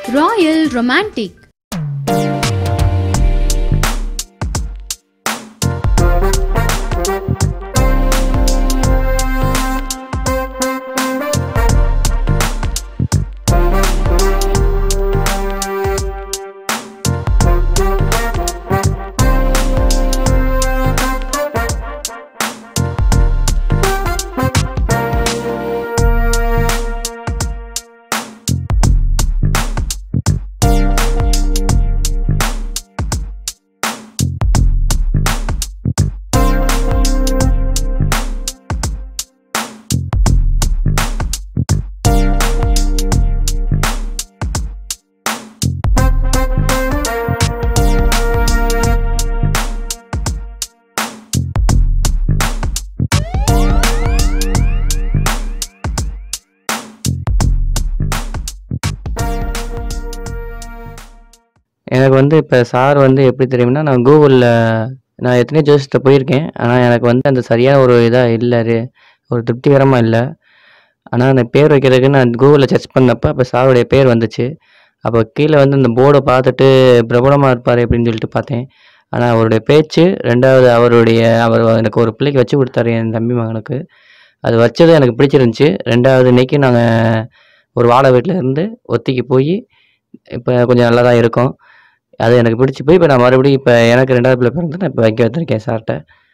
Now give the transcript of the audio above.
Royal Romantic. எனக்கு வந்து இப்போ சார் வந்து எப்படி தெரியும்னா நான் கூகுளில் நான் எத்தனையோ ஜோசியத்தை போயிருக்கேன் ஆனால் எனக்கு வந்து அந்த சரியான ஒரு இதாக இல்லை அது ஒரு திருப்திகரமாக இல்லை ஆனால் அந்த பேர் வைக்கிறதுக்கு நான் கூகுளில் சர்ச் பண்ணப்போ அப்போ சாருடைய பேர் வந்துச்சு அப்போ கீழே வந்து அந்த போர்டை பார்த்துட்டு பிரபலமாக இருப்பார் அப்படின்னு சொல்லிட்டு பார்த்தேன் ஆனால் அவருடைய பேச்சு ரெண்டாவது அவருடைய அவர் எனக்கு ஒரு பிள்ளைக்கு வச்சு கொடுத்தாரு என் தம்பி மகனுக்கு அது வச்சது எனக்கு பிடிச்சிருந்துச்சி ரெண்டாவது இன்னைக்கு நாங்கள் ஒரு வாழை வீட்டில் இருந்து ஒத்திக்கு போய் இப்போ கொஞ்சம் நல்லா தான் இருக்கோம் அது எனக்கு பிடிச்சி போய் இப்போ நான் மறுபடியும் இப்போ எனக்கு ரெண்டாவது பிள்ளை பிறந்து நான் இப்போ வைக்க வந்திருக்கேன் சார்கிட்ட